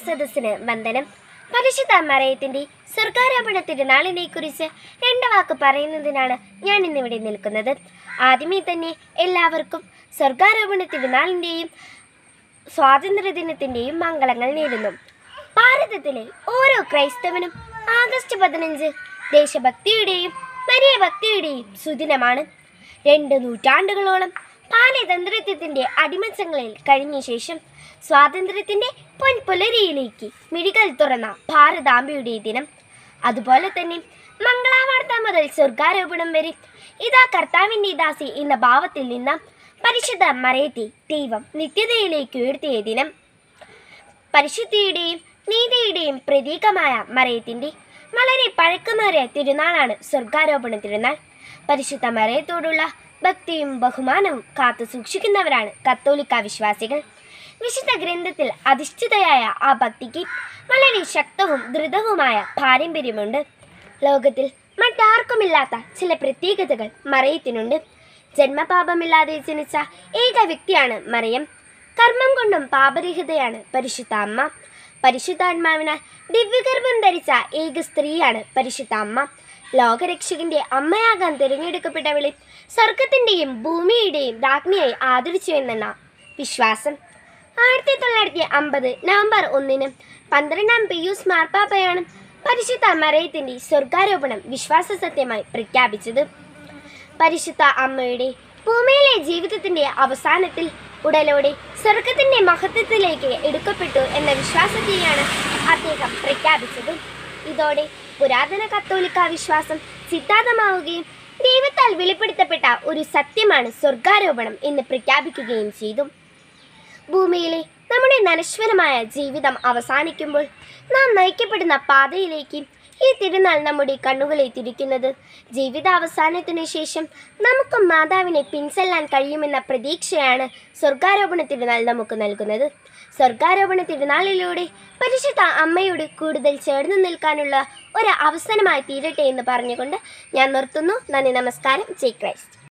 സദസ്സിന് വന്ദനം പരിശുദ്ധ മറയത്തിന്റെ സ്വർഗാരോപണ തിരുനാളിനെ കുറിച്ച് രണ്ട് വാക്ക് പറയുന്നതിനാണ് ഞാൻ ഇന്നിവിടെ നിൽക്കുന്നത് ആദ്യമേ തന്നെ എല്ലാവർക്കും സ്വർഗാരോപണ തിരുനാളിൻ്റെയും സ്വാതന്ത്ര്യദിനത്തിൻ്റെയും മംഗളങ്ങൾ നേരുന്നു ഭാരതത്തിലെ ഓരോ ക്രൈസ്തവനും ആഗസ്റ്റ് പതിനഞ്ച് ദേശഭക്തിയുടെയും മരിയ ഭക്തിയുടെയും സുദിനമാണ് രണ്ട് നൂറ്റാണ്ടുകളോളം പാലതന്ത്രത്വത്തിൻ്റെ അടിമച്ചങ്ങളിൽ കഴിഞ്ഞ ശേഷം സ്വാതന്ത്ര്യത്തിൻ്റെ പൊൻപുലരിയിലേക്ക് മിഴികൾ തുറന്ന ഭാരതാംബയുടെ ദിനം അതുപോലെ തന്നെ മംഗളാവാർത്ത മുതൽ സ്വർഗാരോപണം വരെ ഇതാ കർത്താവിൻ്റെ ദാസി എന്ന ഭാവത്തിൽ നിന്ന് പരിശുദ്ധ മറയത്തെ ദൈവം നിത്യതയിലേക്ക് ഉയർത്തിയ ദിനം പരിശുദ്ധിയുടെയും നീതിയുടെയും പ്രതീകമായ മറയത്തിൻ്റെ വളരെ പഴക്കമേറിയ തിരുനാളാണ് സ്വർഗാരോപണ തിരുനാൾ പരിശുദ്ധ മറയത്തോടുള്ള ഭക്തിയും ബഹുമാനവും കാത്തു സൂക്ഷിക്കുന്നവരാണ് കത്തോലിക്ക വിശ്വാസികൾ വിശുദ്ധ ഗ്രന്ഥത്തിൽ അധിഷ്ഠിതയായ ആ ഭക്തിക്ക് വളരെ ശക്തവും ദൃഢവുമായ പാരമ്പര്യമുണ്ട് ലോകത്തിൽ മറ്റാർക്കുമില്ലാത്ത ചില പ്രത്യേകതകൾ മറയത്തിനുണ്ട് ജന്മപാപമില്ലാതെ ജനിച്ച ഏക വ്യക്തിയാണ് മറിയം കർമ്മം കൊണ്ടും പാപരഹിതയാണ് പരിശുദ്ധ അമ്മ പരിശുദ്ധാത്മാവിനാൽ ദിവ്യഗർഭം ധരിച്ച ഏക സ്ത്രീയാണ് പരിശുദ്ധ അമ്മ ലോകരക്ഷകന്റെ അമ്മയാകാൻ തിരഞ്ഞെടുക്കപ്പെട്ടവളെ സ്വർഗത്തിന്റെയും ഭൂമിയുടെയും രാജ്ഞിയായി ആദരിച്ചു എന്നാണ് വിശ്വാസം ആയിരത്തി തൊള്ളായിരത്തി അമ്പത് നവംബർ ഒന്നിന് പന്ത്രണ്ടാം പിയൂസ് മാർപ്പാപ്പയാണ് പരിശുദ്ധ മറയത്തിന്റെ സ്വർഗാരോപണം വിശ്വാസ സത്യമായി പ്രഖ്യാപിച്ചത് പരിശുദ്ധ അമ്മയുടെ ഭൂമിയിലെ ജീവിതത്തിന്റെ അവസാനത്തിൽ ഉടലോടെ സ്വർഗത്തിന്റെ മഹത്വത്തിലേക്ക് എടുക്കപ്പെട്ടു എന്ന വിശ്വാസത്തെയാണ് അദ്ദേഹം പ്രഖ്യാപിച്ചത് ഇതോടെ പുരാതന കത്തോലിക്ക വിശ്വാസം സിദ്ധാന്തമാവുകയും ദൈവത്താൽ വെളിപ്പെടുത്തപ്പെട്ട ഒരു സത്യമാണ് സ്വർഗാരോപണം എന്ന് പ്രഖ്യാപിക്കുകയും ചെയ്തു ഭൂമിയിലെ നമ്മുടെ നനശ്വരമായ ജീവിതം അവസാനിക്കുമ്പോൾ നാം നയിക്കപ്പെടുന്ന പാതയിലേക്ക് ഈ തിരുനാൾ നമ്മുടെ കണ്ണുകളെ തിരിക്കുന്നത് ജീവിതാവസാനത്തിനു ശേഷം നമുക്കും മാതാവിനെ പിൻചെല്ലാൻ കഴിയുമെന്ന പ്രതീക്ഷയാണ് സ്വർഗാരോപണ തിരുനാൾ നമുക്ക് നൽകുന്നത് സ്വർഗാരോപണ തിരുനാളിലൂടെ പരിശുദ്ധ അമ്മയോട് കൂടുതൽ ചേർന്ന് നിൽക്കാനുള്ള ഒരു അവസരമായി തീരട്ടെ എന്ന് പറഞ്ഞുകൊണ്ട് ഞാൻ നിർത്തുന്നു നന്ദി നമസ്കാരം ജയ് ക്രൈസ്റ്റ്